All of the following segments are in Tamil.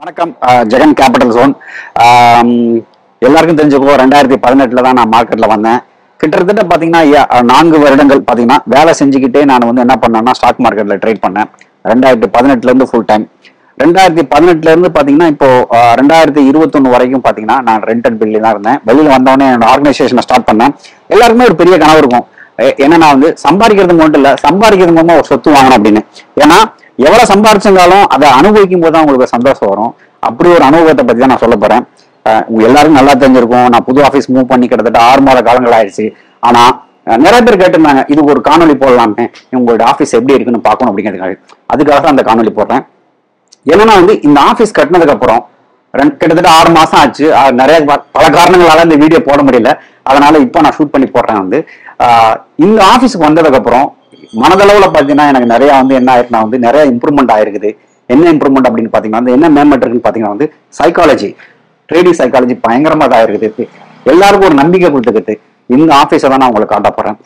வணக்கம் அஹ், ஜெகன் கேபிட்டல் ஜோன் ஆம், எல்லாருக்கும் தெரிஞ்சுக்கோ ரெண்டாயிரத்தி பதினெட்டுல தான் நான் மார்க்கெட்ல வந்தேன் கிட்டத்தட்ட பாத்தீங்கன்னா யா- நான்கு வருடங்கள் பாத்தீங்கன்னா வேலை செஞ்சுக்கிட்டே நான் வந்து என்ன பண்ணேன்னா ஸ்டாக் மார்க்கெட்ல ட்ரேட் பண்ணேன் ரெண்டாயிரத்தி பதினெட்டுல இருந்து ஃபுல் டைம் ரெண்டாயிரத்தி பதினெட்டுல இருந்து பாத்தீங்கன்னா இப்போ அஹ், ரெண்டாயிரத்தி இருபத்தொன்னு வரைக்கும் பாத்தீங்கன்னா நான் ரெண்டட் பில்லி தான் இருந்தேன் வெளியில வந்தவொடனே என்னோட ஆர்கனைசேஷனை ஸ்டார்ட் பண்ணேன் எல்லாருக்குமே ஒரு பெரிய கனவு இருக்கும் எ- என்னன்னா வந்து சம்பாதிக்கிறது மட்டும் இல்ல சம்பாதிக்கிறது மூலமா ஒரு சொத்து வாங்கணும் அப்படின்னு ஏன்னா எவ்வளவு சம்பாரிச்சிருந்தாலும் அதை அனுபவிக்கும் போது தான் உங்களுக்கு சந்தோஷம் வரும் அப்படி ஒரு அனுபவத்தை பத்தி தான் நான் சொல்ல போறேன் அஹ் உங்க எல்லாருக்கும் நல்லா தெரிஞ்சிருக்கும் நான் புது ஆபீஸ் மூவ் பண்ணி கிட்டத்தட்ட ஆறு மாத காலங்கள் ஆயிடுச்சு ஆனா அஹ் நிறைய பேர் கேட்டிருந்தாங்க இதுக்கு ஒரு காணொலி போடலாமே உங்களோட ஆபீஸ் எப்படி இருக்குன்னு பார்க்கணும் அப்படிங்கிறதுக்காக அதுக்காக தான் அந்த காணொலி போடுறேன் என்னன்னா வந்து இந்த ஆபீஸ் கட்டினதுக்கு அப்புறம் ரெண்டு கிட்டத்தட்ட ஆறு மாசம் ஆச்சு ஆஹ் நிறைய ப- பல காரணங்களால இந்த வீடியோ போட முடியல அதனால இப்போ நான் ஷூட் பண்ணி போடுறேன் வந்து ஆஹ் இந்த ஆபீஸ்க்கு வந்ததுக்கு அப்புறம் மனதளவுல பாத்தீங்கன்னா எனக்கு நிறைய வந்து என்ன ஆயிருக்குன்னா வந்து நிறைய இம்ப்ரூவ்மெண்ட் ஆயிருக்குது என்ன இம்ப்ரூவ்மெண்ட் அப்படின்னு பாத்தீங்கன்னா வந்து என்ன மேம்பட்டு இருக்குன்னு பாத்தீங்கன்னா வந்து சைக்காலஜி ட்ரேடிங் சைக்காலஜி பயங்கரமா தான் இருக்குது எல்லாருக்கும் ஒரு நம்பிக்கை கொடுத்துக்கிட்டு இந்த ஆபீஸை தான் நான் உங்களுக்கு காட்ட போறேன்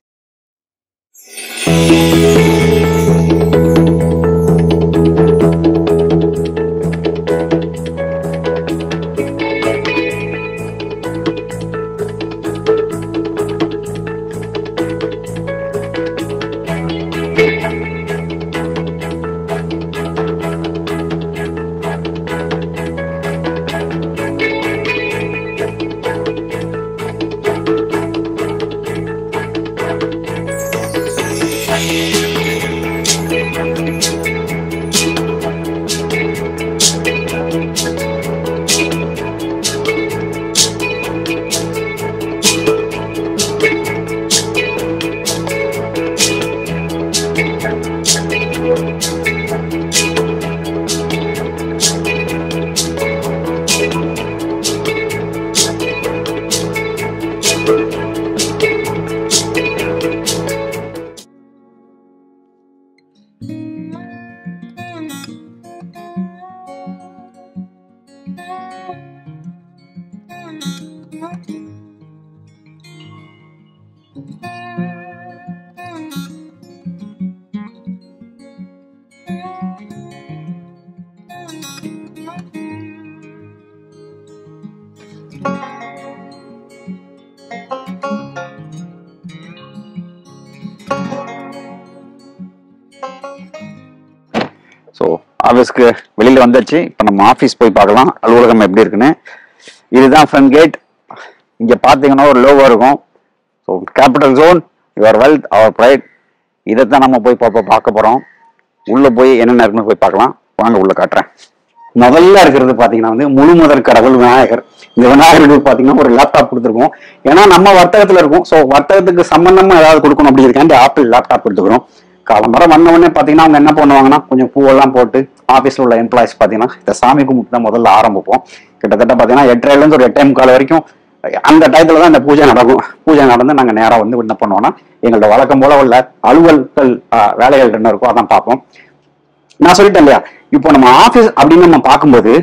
ஸோ ஆஃபீஸ்க்கு வெளியில வந்தாச்சு இப்போ நம்ம ஆஃபீஸ் போய் பார்க்கலாம் அலுவலகம் எப்படி இருக்குன்னு இதுதான் ஃப்ரண்ட் கேட் இங்க பார்த்தீங்கன்னா ஒரு லோகோ இருக்கும் so capital zone your wealth our pride இதைத்தான் நம்ம போய் பார்ப்ப பார்க்க போறோம் உள்ள போய் என்னென்ன இருக்குன்னு போய் பார்க்கலாம் வாங்க உள்ள காட்டுறேன் முதல்ல இருக்கிறது பாத்தீங்கன்னா வந்து முழு முதற் கடவுள் விநாயகர் இந்த விநாயகருக்கு பாத்தீங்கன்னா ஒரு லேப்டாப் கொடுத்துருக்கோம் ஏன்னா நம்ம வர்த்தகத்துல இருக்கோம் ஸோ வர்த்தகத்துக்கு சம்பந்தமா ஏதாவது கொடுக்கணும் அப்படிங்கிறதுக்காண்டி ஆப்பிள் லேப்டாப் எடுத்துக்கிறோம் காலம்பரம் வந்த உடனே பாத்தீங்கன்னா அவங்க என்ன பண்ணுவாங்கன்னா கொஞ்சம் பூவெல்லாம் போட்டு ஆபீஸ்ல உள்ள எம்ப்ளாயிஸ் பாத்தீங்கன்னா இந்த சாமி கும்பிட்டு தான் முதல்ல ஆரம்பிப்போம் கிட்டத்தட்ட பாத்தீங்கன்னா எட்டரைல இருந்து ஒரு எட்டே முக்கால் வரைக்கும் அந்த டயத்துல தான் இந்த பூஜை நடக்கும் பூஜை நடந்து நாங்க நேரா வந்து என்ன பண்ணுவோம்னா எங்களோட வழக்கம் போல உள்ள அலுவல்கள் ஆஹ், வேலைகள் என்ன இருக்கோ அதான் பார்ப்போம் நான் சொல்லிட்டேன் இல்லையா இப்போ நம்ம ஆபீஸ் அப்படின்னு நம்ம பார்க்கும்போது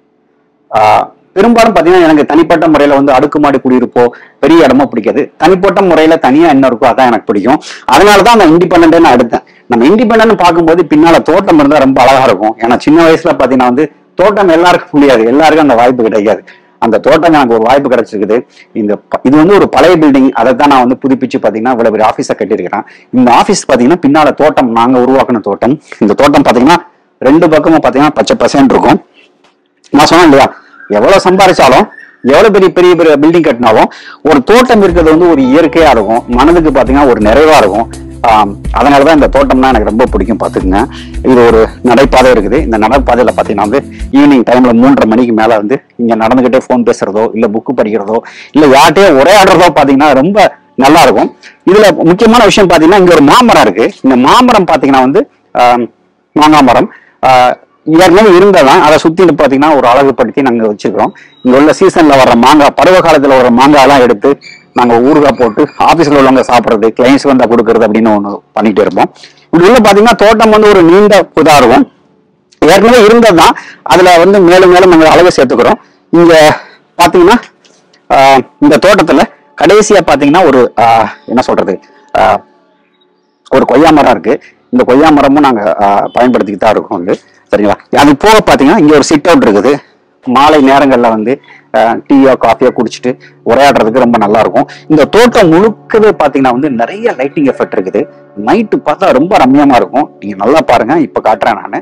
ஆஹ், பெரும்பாலும் பாத்தீங்கன்னா எனக்கு தனிப்பட்ட முறையில வந்து அடுக்குமாடி குடியிருப்போ பெரிய இடமோ பிடிக்காது தனிப்பட்ட முறையில தனியா என்ன இருக்கோ அதான் எனக்கு பிடிக்கும் அதனாலதான் அந்த இண்டிபெண்ட் நான் எடுத்தேன் நம்ம இண்டிபெண்ட் பார்க்கும்போது பின்னால தோட்டம் இருந்தா ரொம்ப அழகா இருக்கும் ஏன்னா சின்ன வயசுல பாத்தீங்கன்னா வந்து தோட்டம் எல்லாருக்கும் முடியாது எல்லாருக்கும் அந்த வாய்ப்பு கிடைக்காது அந்த தோட்டம் எனக்கு ஒரு வாய்ப்பு கிடைச்சிருக்குது இந்த ப- இது வந்து ஒரு பழைய பில்டிங் அதை தான் நான் வந்து புதுப்பிச்சு பாத்தீங்கன்னா இவ்வளவு பெரிய ஆபீஸை கட்டியிருக்கிறேன் இந்த ஆபீஸ் பாத்தீங்கன்னா பின்னால தோட்டம் நாங்க உருவாக்குன தோட்டம் இந்த தோட்டம் பாத்தீங்கன்னா ரெண்டு பக்கமும் பாத்தீங்கன்னா பச்சை பசேன்னு இருக்கும் நான் சொன்னேன் இல்லையா எவ்வளவு சம்பாதிச்சாலும் எவ்வளவு பெரிய பெரிய பெரிய பில்டிங் கட்டினாலும் ஒரு தோட்டம் இருக்கிறது வந்து ஒரு இயற்கையா இருக்கும் மனதுக்கு பாத்தீங்கன்னா ஒரு நிறைவா இருக்கும் ஆம், அதனாலதான் இந்த தோட்டம்னா எனக்கு ரொம்ப பிடிக்கும் பாத்துக்கங்க இது ஒரு நடைபாதை இருக்குது இந்த நடைபாதையில பாத்தீங்கன்னா வந்து ஈவினிங் டைம்ல மூன்றரை மணிக்கு மேல வந்து இங்க நடந்துகிட்டே ஃபோன் பேசுறதோ இல்ல புக்கு படிக்கிறதோ இல்ல யார்கிட்டயோ உரையாடுறதோ பாத்தீங்கன்னா ரொம்ப நல்லா இருக்கும் இதுல முக்கியமான விஷயம் பாத்தீங்கன்னா இங்க ஒரு மாமரம் இருக்கு இந்த மாமரம் பாத்தீங்கன்னா வந்து ஆம், மாங்காய் மரம் ஆஹ் ஏற்கனவே இருந்ததான் அதை சுத்தி பாத்தீங்கன்னா ஒரு அழகுபடுத்தி நாங்க வச்சிருக்கிறோம் இங்க உள்ள சீசன்ல வர்ற மாங்காய் பருவ காலத்துல வர்ற மாங்காய் எல்லாம் எடுத்து நாங்க ஊறுகாய் போட்டு ஆபீஸ்ல உள்ளவங்க சாப்பிடுறது கிளைண்ட்ஸ் வந்தா கொடுக்கறது அப்படின்னு ஒண்ணு பண்ணிட்டு இருப்போம் இப்படி உள்ள பாத்தீங்கன்னா தோட்டம் வந்து ஒரு நீண்ட புதா இருக்கும் ஏற்கனவே இருந்ததுதான் அதுல வந்து மேலும் மேலும் நாங்க அழகு சேர்த்துக்கிறோம் இங்க பாத்தீங்கன்னா ஆஹ் இந்த தோட்டத்துல கடைசியா பாத்தீங்கன்னா ஒரு ஆஹ் என்ன சொல்றது ஆஹ் ஒரு கொய்யா மரம் இருக்கு இந்த கொய்யா மரமும் நாங்க ஆஹ், பயன்படுத்திக்கிட்டு தான் இருக்கோம் வந்து சரிங்களா அது போக பார்த்தீங்கன்னா இங்கே ஒரு சிட் அவுட் இருக்குது மாலை நேரங்களில் வந்து டீயோ காஃபியோ குடிச்சிட்டு உரையாடுறதுக்கு ரொம்ப நல்லா இருக்கும் இந்த தோட்டம் முழுக்கவே பார்த்தீங்கன்னா வந்து நிறைய லைட்டிங் எஃபெக்ட் இருக்குது நைட்டு பார்த்தா ரொம்ப ரம்யமா இருக்கும் நீங்க நல்லா பாருங்க இப்போ காட்டுறேன் நான்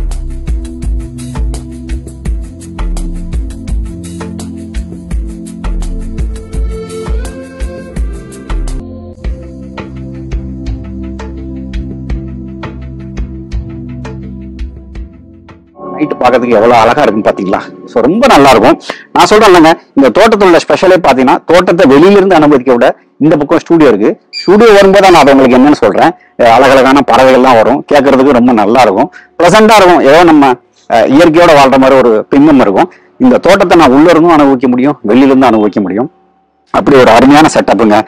நைட்டு பார்க்கறதுக்கு எவ்வளவு அழகா இருக்கும் பாத்தீங்களா ஸோ ரொம்ப நல்லா இருக்கும் நான் சொல்றேன் இல்லைங்க இந்த தோட்டத்தில் உள்ள ஸ்பெஷலே பாத்தீங்கன்னா தோட்டத்தை வெளியில இருந்து அனுமதிக்க விட இந்த பக்கம் ஸ்டூடியோ இருக்கு ஸ்டூடியோ வரும்போது நான் அதை உங்களுக்கு என்னன்னு சொல்றேன் அஹ் அழகழகான பறவைகள்லாம் வரும் கேட்கறதுக்கு ரொம்ப நல்லா இருக்கும் ப்ளசண்டா இருக்கும் ஏதோ நம்ம அஹ், இயற்கையோட வாழ்ற மாதிரி ஒரு பின்பம் இருக்கும் இந்த தோட்டத்தை நான் உள்ள இருந்தும் அனுபவிக்க முடியும் வெளியில இருந்து அனுபவிக்க முடியும் அப்படி ஒரு அருமையான செட்டப்புங்க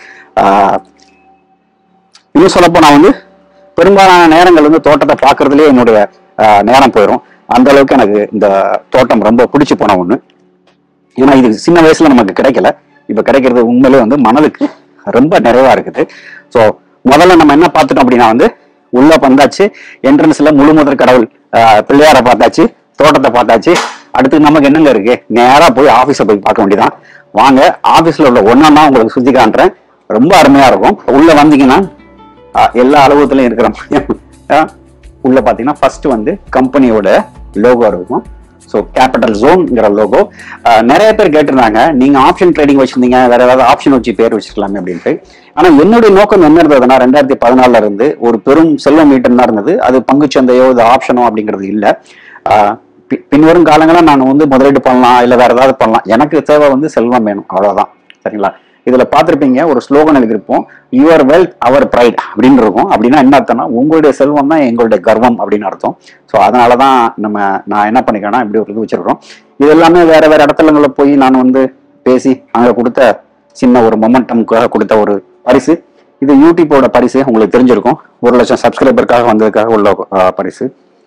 இன்னும் சொல்லப்போ நான் வந்து பெரும்பாலான நேரங்கள் வந்து தோட்டத்தை பார்க்கறதுலயே என்னுடைய ஆஹ், நேரம் போயிடும் அந்த அளவுக்கு எனக்கு இந்த தோட்டம் ரொம்ப பிடிச்சு போன ஒண்ணு ஏன்னா இது சின்ன வயசுல நமக்கு கிடைக்கல இப்ப கிடைக்கிறது உண்மையிலே வந்து மனதுக்கு ரொம்ப நிறைவா இருக்குது ஸோ முதல்ல நம்ம என்ன பார்த்துட்டோம் அப்படின்னா வந்து உள்ள வந்தாச்சு என்ட்ரன்ஸ்ல முழு முதற் கடவுள் ஆஹ், பிள்ளையாரை பார்த்தாச்சு தோட்டத்தை பார்த்தாச்சு அடுத்து நமக்கு என்னங்க இருக்கு நேரா போய் ஆபீஸை போய் பார்க்க வேண்டியதான் வாங்க ஆபீஸ்ல உள்ள ஒன்னா உங்களுக்கு சுத்தி காட்டுறேன் ரொம்ப அருமையா இருக்கும் உள்ள வந்தீங்கன்னா ஆஹ் எல்லா அலுவலகத்திலையும் இருக்கிற மாதிரி ஆஹ் உள்ள பாத்தீங்கன்னா ஃபர்ஸ்ட் வந்து கம்பெனியோட லோகோ இருக்கும் ஸோ கேபிட்டல் ஜோன்ங்கிற லோகோ நிறைய பேர் கேட்டிருந்தாங்க நீங்க ஆப்ஷன் ட்ரேடிங் வச்சிருந்தீங்க வேற ஏதாவது ஆப்ஷன் வச்சு பேர் வச்சிருக்கலாமே அப்படின்ட்டு ஆனா என்னுடைய நோக்கம் என்ன இருந்ததுன்னா ரெண்டாயிரத்தி பதினாலுல இருந்து ஒரு பெரும் செல்வம் மீட்டம் தான் இருந்தது அது பங்குச்சந்தையோ இது ஆப்ஷனோ அப்படிங்கிறது இல்லை பி- பின்வரும் காலங்களா நான் வந்து முதலீடு பண்ணலாம் இல்ல வேற ஏதாவது பண்ணலாம் எனக்கு தேவை வந்து செல்வம் வேணும் அவ்வளவுதான் சரிங்களா இதுல பார்த்திருப்பீங்க ஒரு ஸ்லோகன் எழுதியிருப்போம் யுவர் வெல்த் அவர் ப்ரைட் அப்படின்னு இருக்கும் அப்படின்னா என்ன அர்த்தம்னா உங்களுடைய செல்வம் தான் எங்களுடைய கர்வம் அப்படின்னு அர்த்தம் ஸோ அதனாலதான் நம்ம நான் என்ன பண்ணிக்கிறேன்னா இப்படி ஒரு இது வச்சிருக்கிறோம் இது எல்லாமே வேற வேற இடத்துல போய் நான் வந்து பேசி அங்க கொடுத்த சின்ன ஒரு மொமெண்டம்காக கொடுத்த ஒரு பரிசு இது யூடியூப்போட பரிசு உங்களுக்கு தெரிஞ்சிருக்கும் ஒரு லட்சம் சப்ஸ்கிரைபருக்காக வந்ததுக்காக உள்ள அஹ், பரிசு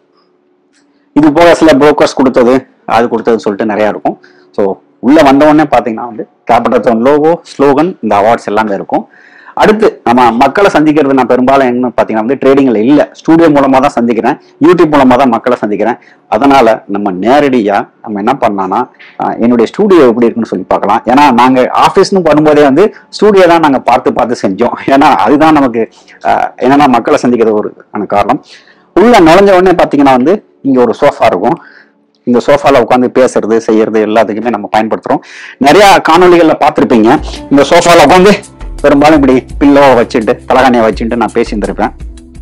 இது போக சில புரோக்கர்ஸ் கொடுத்தது அது கொடுத்தது சொல்லிட்டு நிறைய இருக்கும் ஸோ உள்ள வந்த உடனே பார்த்தீங்கன்னா வந்து கேபிட்டல் லோகோ ஸ்லோகன் இந்த அவார்ட்ஸ் எல்லாமே இருக்கும் அடுத்து நம்ம மக்களை சந்திக்கிறது நான் பெரும்பாலும் என்ன பார்த்தீங்கன்னா வந்து ட்ரேடிங்ல இல்லை ஸ்டூடியோ மூலமா தான் சந்திக்கிறேன் யூடியூப் மூலமா தான் மக்களை சந்திக்கிறேன் அதனால நம்ம நேரடியா நம்ம என்ன பண்ணலாம்னா ஆஹ், என்னுடைய ஸ்டூடியோ எப்படி இருக்குன்னு சொல்லி பார்க்கலாம் ஏன்னா நாங்க ஆஃபீஸ்னு பண்ணும்போதே வந்து ஸ்டூடியோ தான் நாங்க பார்த்து பார்த்து செஞ்சோம் ஏன்னா அதுதான் நமக்கு ஆஹ், என்னன்னா மக்களை சந்திக்கிறது ஒரு ஆன காரணம் உள்ள நுழைஞ்ச உடனே பாத்தீங்கன்னா வந்து இங்க ஒரு சோஃபா இருக்கும் இந்த சோஃபால உட்காந்து பேசுறது செய்யறது எல்லாத்துக்குமே நம்ம பயன்படுத்துறோம் நிறைய காணொளிகள்ல பார்த்திருப்பீங்க இந்த சோஃபால உட்காந்து பெரும்பாலும் இப்படி பில்லோவை வச்சுட்டு தலகாணியை வச்சுட்டு நான் பேசியிருந்திருப்பேன்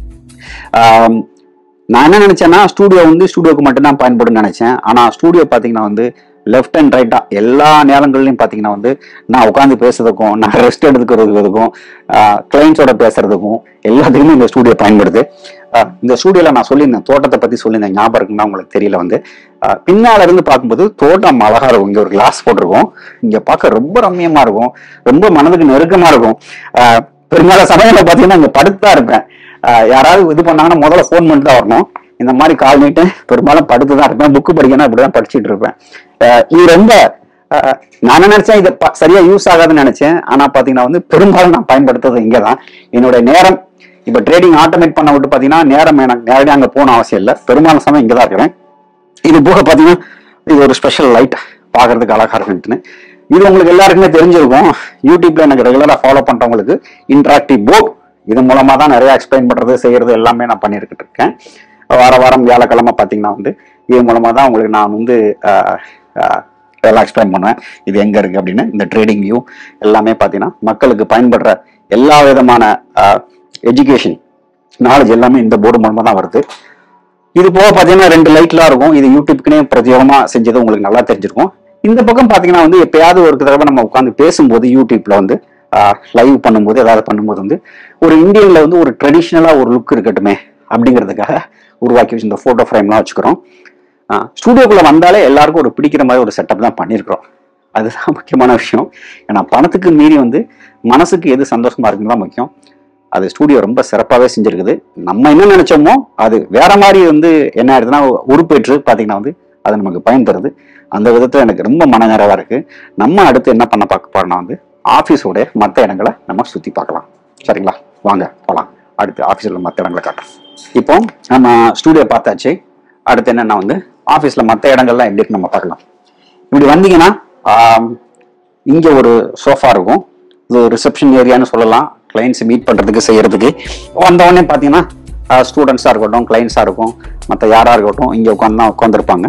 ஆம், நான் என்ன நினைச்சேன்னா ஸ்டூடியோ வந்து ஸ்டூடியோக்கு மட்டும்தான் பயன்படும் நினைச்சேன் ஆனா ஸ்டூடியோ பாத்தீங்கன்னா வந்து லெஃப்ட் அண்ட் ரைட்டா எல்லா நேரங்கள்லயும் பாத்தீங்கன்னா வந்து நான் உட்காந்து பேசுறதுக்கும் நான் ரெஸ்ட் எடுத்துக்கிறதுக்கும் கிளைண்ட்ஸோட பேசுறதுக்கும் எல்லாத்துக்குமே இந்த ஸ்டூடியோ பயன்படுது ஆஹ் இந்த ஸ்டூடியோல நான் சொல்லியிருந்தேன் தோட்டத்தை பத்தி சொல்லியிருந்தேன் ஞாபகம் இருக்குன்னா உங்களுக்கு தெரியல வந்து ஆஹ் பின்னால இருந்து பார்க்கும்போது தோட்டம் அழகா இருக்கும் இங்க ஒரு கிளாஸ் போட்டிருக்கோம் இங்க பார்க்க ரொம்ப ரம்மியமா இருக்கும் ரொம்ப மனதுக்கு நெருக்கமா இருக்கும் ஆஹ் பெரும்பாலும் சமயத்துல பாத்தீங்கன்னா இங்க படுத்தா இருப்பேன் ஆஹ் யாராவது இது பண்ணாங்கன்னா முதல்ல ஃபோன் பண்ணிட்டு தான் வரணும் இந்த மாதிரி கால் நீட்டு பெரும்பாலும் படுத்து தான் இருப்பேன் புக்கு படிக்கணும் அப்படிதான் படிச்சுட்டு இருப்பேன் ஆஹ் இது ரொம்ப ஆஹ் நான் என்ன நினைச்சேன் இதை ப- சரியா யூஸ் ஆகாதுன்னு நினைச்சேன் ஆனா பாத்தீங்கன்னா வந்து பெரும்பாலும் நான் பயன்படுத்துறது இங்கதான் என்னுடைய நேரம் இப்ப ட்ரேடிங் ஆட்டோமேட் பண்ண விட்டு பாத்தீங்கன்னா நேரம் எனக்கு நேரடியாக அங்க போகணும் அவசியம் இல்லை பெரும்பாலும் சமயம் இங்கதான் இருக்கிறேன் இது போக பாத்தீங்கன்னா இது ஒரு ஸ்பெஷல் லைட் பாக்குறதுக்கு அழகா இருக்குன்ட்டுன்னு இது உங்களுக்கு எல்லாருக்குமே தெரிஞ்சிருக்கும் யூடியூப்ல எனக்கு ரெகுலரா ஃபாலோ பண்றவங்களுக்கு இன்டராக்டிவ் போர்ட் இது மூலமா தான் நிறைய எக்ஸ்பிளைன் பண்றது செய்யறது எல்லாமே நான் பண்ணிருக்கிட்டு இருக்கேன் வார வாரம் வியாழக்கிழமை பாத்தீங்கன்னா வந்து இது மூலமா தான் உங்களுக்கு நான் வந்து ஆஹ், ஆஹ், எல்லாம் எக்ஸ்பிளைன் பண்ணுவேன் இது எங்க இருக்கு அப்படின்னு இந்த ட்ரேடிங் வியூ எல்லாமே பாத்தீங்கன்னா மக்களுக்கு பயன்படுற எல்லா விதமான எஜுகேஷன் நாலேஜ் எல்லாமே இந்த போர்டு மூலமா தான் வருது இது போக பாத்தீங்கன்னா ரெண்டு லைட்லாம் இருக்கும் இது யூடியூப்க்குனே பிரத்யேகமா செஞ்சது உங்களுக்கு நல்லா தெரிஞ்சிருக்கும் இந்த பக்கம் பாத்தீங்கன்னா வந்து எப்பயாவது ஒரு தடவை நம்ம உட்காந்து பேசும்போது யூடியூப்ல வந்து லைவ் பண்ணும்போது ஏதாவது பண்ணும்போது வந்து ஒரு இந்தியன்ல வந்து ஒரு ட்ரெடிஷ்னலா ஒரு லுக் இருக்கட்டுமே அப்படிங்கிறதுக்காக உருவாக்கி வச்சு இந்த போட்டோ ஃப்ரேம்லாம் வச்சுக்கிறோம் ஸ்டூடியோக்குள்ள வந்தாலே எல்லாருக்கும் ஒரு பிடிக்கிற மாதிரி ஒரு செட்டப் தான் பண்ணியிருக்கிறோம் அதுதான் முக்கியமான விஷயம் ஏன்னா பணத்துக்கு மீறி வந்து மனசுக்கு எது சந்தோஷமா இருக்குன்னு தான் முக்கியம் அது ஸ்டூடியோ ரொம்ப சிறப்பாகவே செஞ்சிருக்குது நம்ம என்ன நினைச்சோமோ அது வேற மாதிரி வந்து என்ன ஆயிடுதுன்னா உருப்பேற்று பார்த்தீங்கன்னா வந்து அது நமக்கு பயன் தருது அந்த விதத்துல எனக்கு ரொம்ப மனநிறைவா இருக்கு நம்ம அடுத்து என்ன பண்ண பார்க்க போறோம்னா வந்து ஆஃபீஸோட மற்ற இடங்களை நம்ம சுத்தி பார்க்கலாம் சரிங்களா வாங்க போலாம் அடுத்து ஆஃபீஸில் மற்ற இடங்களை காட்டுறோம் இப்போ நம்ம ஸ்டூடியோ பார்த்தாச்சு அடுத்து என்னன்னா வந்து ஆஃபீஸில் மற்ற இடங்கள்லாம் எப்படி இருக்கு நம்ம பார்க்கலாம் இப்படி வந்தீங்கன்னா ஆம், இங்க ஒரு சோஃபா இருக்கும் இது ரிசப்ஷன் ஏரியான்னு சொல்லலாம் கிளைண்ட்ஸ் மீட் பண்றதுக்கு செய்யறதுக்கு வந்த உடனே பார்த்தீங்கன்னா ஸ்டூடெண்ட்ஸாக இருக்கட்டும் கிளைண்ட்ஸாக இருக்கும் மற்ற யாராக இருக்கட்டும் இங்கே உட்காந்து தான் உட்காந்துருப்பாங்க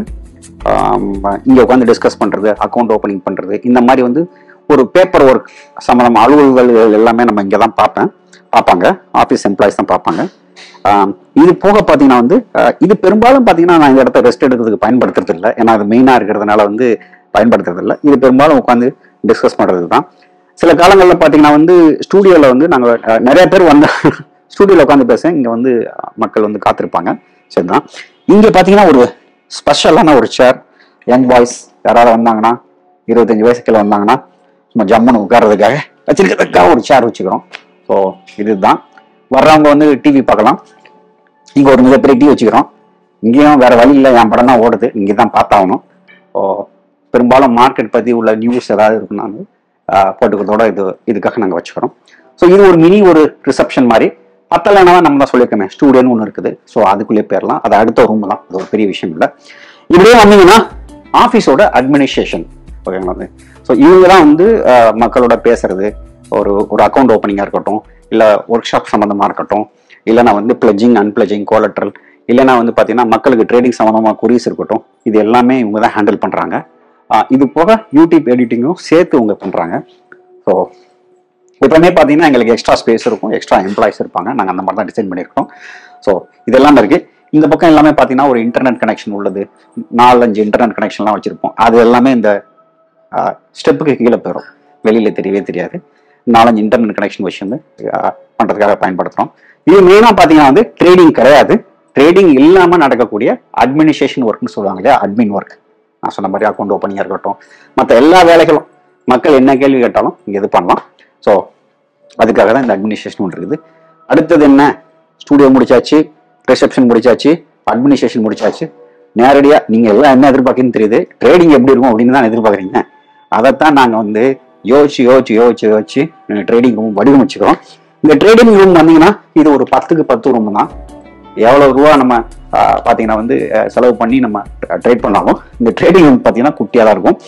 இங்கே உட்காந்து டிஸ்கஸ் பண்ணுறது அக்கௌண்ட் ஓப்பனிங் பண்ணுறது இந்த மாதிரி வந்து ஒரு பேப்பர் ஒர்க் சம்மந்தம் அலுவல்கள் எல்லாமே நம்ம இங்கே தான் பார்ப்பேன் பார்ப்பாங்க ஆஃபீஸ் எம்ப்ளாயிஸ் தான் பார்ப்பாங்க ஆம், இது போக பார்த்தீங்கன்னா வந்து அஹ், இது பெரும்பாலும் பார்த்தீங்கன்னா நான் இந்த இடத்த ரெஸ்ட் எடுக்கிறதுக்கு பயன்படுத்துறது இல்லை ஏன்னா அது மெயினாக இருக்கிறதுனால வந்து பயன்படுத்துறது இல்லை இது பெரும்பாலும் உட்காந்து டிஸ்கஸ் பண்ணுறது தான் சில காலங்களில் பார்த்தீங்கன்னா வந்து ஸ்டூடியோவில் வந்து நாங்கள் நிறைய பேர் வந்து ஸ்டூடியோவில் உட்காந்து பேச இங்கே வந்து அஹ், மக்கள் வந்து காத்திருப்பாங்க சரிதான் இங்கே பார்த்தீங்கன்னா ஒரு ஸ்பெஷலான ஒரு சேர் யங் பாய்ஸ் யாராவது வந்தாங்கன்னா இருபத்தஞ்சு வயசுக்குள்ள வந்தாங்கன்னா சும்மா ஜம்முன்னு உட்கார்றதுக்காக வச்சிருக்கிறதுக்காக ஒரு சேர் வச்சுக்கிறோம் ஸோ இதுதான் வர்றவங்க வந்து டிவி பார்க்கலாம் இங்க ஒரு மிகப்பெரிய டிவி வச்சுக்கிறோம் இங்கேயும் வேற வழி இல்லை என் படம் தான் ஓடுது இங்கே தான் பார்த்தாகணும் ஸோ பெரும்பாலும் மார்க்கெட் பற்றி உள்ள நியூஸ் ஏதாவது இருக்குன்னா வந்து, ஆஹ், போட்டுக்கிறதோட இது இதுக்காக நாங்கள் வச்சுக்கிறோம் ஸோ இது ஒரு மினி ஒரு ரிசப்ஷன் மாதிரி பத்தலைன்னா நம்ம தான் சொல்லியிருக்கோமே ஸ்டூடியோன்னு ஒன்று இருக்குது ஸோ அதுக்குள்ளே போயிடலாம் அது அடுத்த ரூம் தான் அது ஒரு பெரிய விஷயம் இல்லை இப்படியே வந்தீங்கன்னா ஆஃபீஸோட அட்மினிஸ்ட்ரேஷன் ஓகேங்களா ஸோ இவங்க தான் வந்து ஆஹ், மக்களோட பேசுறது ஒரு ஒரு அக்கௌண்ட் ஓப்பனிங்காக இருக்கட்டும் இல்லை ஒர்க் ஷாப் சம்மந்தமாக இருக்கட்டும் இல்லைனா வந்து பிளஜிங் அன்பிளஜிங் கோலட்ரல் இல்லைனா வந்து பார்த்தீங்கன்னா மக்களுக்கு ட்ரேடிங் சம்மந்தமாக குறிஸ் இருக்கட்டும் இது எல்லாமே இவங்க தான் ஹேண்டில் பண்ணுறாங்க இது போக யூடியூப் எடிட்டிங்கும் சேர்த்து இவங்க பண்ணுறாங்க ஸோ எப்பவுமே பார்த்தீங்கன்னா எங்களுக்கு எக்ஸ்ட்ரா ஸ்பேஸ் இருக்கும் எக்ஸ்ட்ரா எம்ப்ளாயிஸ் இருப்பாங்க நாங்கள் அந்த மாதிரி தான் டிசைன் பண்ணியிருக்கோம் ஸோ இதெல்லாம் இருக்கு இந்த பக்கம் எல்லாமே பார்த்தீங்கன்னா ஒரு இன்டர்நெட் கனெக்ஷன் உள்ளது நாலஞ்சு இன்டர்நெட் கனெக்ஷன்லாம் வச்சிருப்போம் அது எல்லாமே இந்த ஸ்டெப்புக்கு கீழே போயிடும் வெளியில தெரியவே தெரியாது நாலஞ்சு இன்டர்நெட் கனெக்ஷன் வச்சு வந்து ஆஹ், பண்றதுக்காக பயன்படுத்துறோம் இது மெயினாக பார்த்தீங்கன்னா வந்து ட்ரேடிங் கிடையாது ட்ரேடிங் இல்லாமல் நடக்கக்கூடிய அட்மினிஸ்ட்ரேஷன் ஒர்க்னு சொல்லுவாங்க இல்லையா அட்மின் ஒர்க் நான் சொன்ன மாதிரி அக்கௌண்ட் ஓப்பனிங்காக இருக்கட்டும் மற்ற எல்லா வேலைகளும் மக்கள் என்ன கேள்வி கேட்டாலும் இங்கே இது பண்ணலாம் ஸோ அதுக்காக தான் இந்த அட்மினிஸ்ட்ரேஷன் ஒன்று இருக்குது அடுத்தது என்ன ஸ்டூடியோ முடிச்சாச்சு ரிசப்ஷன் முடிச்சாச்சு அட்மினிஸ்ட்ரேஷன் முடிச்சாச்சு நேரடியாக நீங்கள் எல்லாம் என்ன எதிர்பார்க்குன்னு தெரியுது ட்ரேடிங் எப்படி இருக்கும் அப்படின்னு தான் எதிர்பார்க்குறீங்க அதைத்தான் நாங்கள் வந்து யோசிச்சு யோசிச்சு யோசிச்சு யோசிச்சு ட்ரேடிங் ரூம் வடிவமைச்சுக்கிறோம் இந்த ட்ரேடிங் ரூம் வந்தீங்கன்னா இது ஒரு பத்துக்கு பத்து ரூம் தான் எவ்வளவு ரூபா நம்ம ஆஹ், பார்த்தீங்கன்னா வந்து அஹ், செலவு பண்ணி நம்ம ட்ரேட் பண்ணாலும் இந்த ட்ரேடிங் ரூம் பார்த்தீங்கன்னா குட்டியாக தான் இருக்கும்